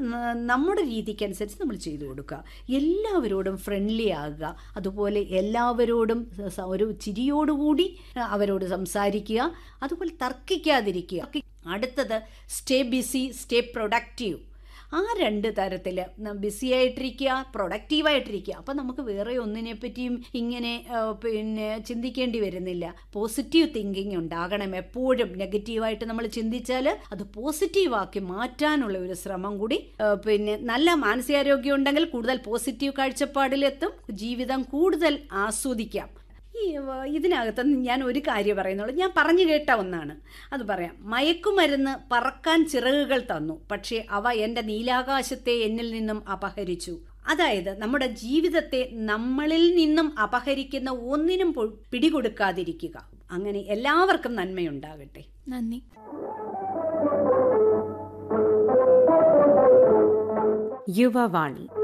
ന- നമ്മുടെ രീതിക്കനുസരിച്ച് നമ്മൾ ചെയ്തു കൊടുക്കുക എല്ലാവരോടും ഫ്രണ്ട്ലി ആകുക അതുപോലെ എല്ലാവരോടും സ- ഒരു ചിരിയോടുകൂടി അവരോട് സംസാരിക്കുക അതുപോലെ തർക്കിക്കാതിരിക്കുക അടുത്തത് സ്റ്റേ ബിസി സ്റ്റേ പ്രൊഡക്റ്റീവ് ആ രണ്ട് തരത്തിൽ ബിസി ആയിട്ടിരിക്കുക പ്രൊഡക്റ്റീവായിട്ടിരിക്കുക അപ്പം നമുക്ക് വേറെ ഒന്നിനെ പറ്റിയും ഇങ്ങനെ ആ, പിന്നെ ചിന്തിക്കേണ്ടി വരുന്നില്ല പോസിറ്റീവ് തിങ്കിങ് ഉണ്ടാകണം എപ്പോഴും നെഗറ്റീവായിട്ട് നമ്മൾ ചിന്തിച്ചാൽ അത് പോസിറ്റീവാക്കി മാറ്റാനുള്ള ഒരു ശ്രമം കൂടി ആ, പിന്നെ നല്ല മാനസികാരോഗ്യം ഉണ്ടെങ്കിൽ കൂടുതൽ പോസിറ്റീവ് കാഴ്ചപ്പാടിലെത്തും ജീവിതം കൂടുതൽ ആസ്വദിക്കാം ഈ വ- ഇതിനകത്ത് ഞാൻ ഒരു കാര്യം പറയുന്നുള്ളൂ ഞാൻ പറഞ്ഞു കേട്ട ഒന്നാണ് അത് പറയാം മയക്കുമരുന്ന് പറക്കാൻ ചിറകുകൾ തന്നു പക്ഷേ അവ എൻ്റെ നീലാകാശത്തെ എന്നിൽ നിന്നും അപഹരിച്ചു അതായത് നമ്മുടെ ജീവിതത്തെ നമ്മളിൽ നിന്നും അപഹരിക്കുന്ന ഒന്നിനും പൊ- പിടികൊടുക്കാതിരിക്കുക അങ്ങനെ എല്ലാവർക്കും നന്മയുണ്ടാകട്ടെ നന്ദി യുവവാണി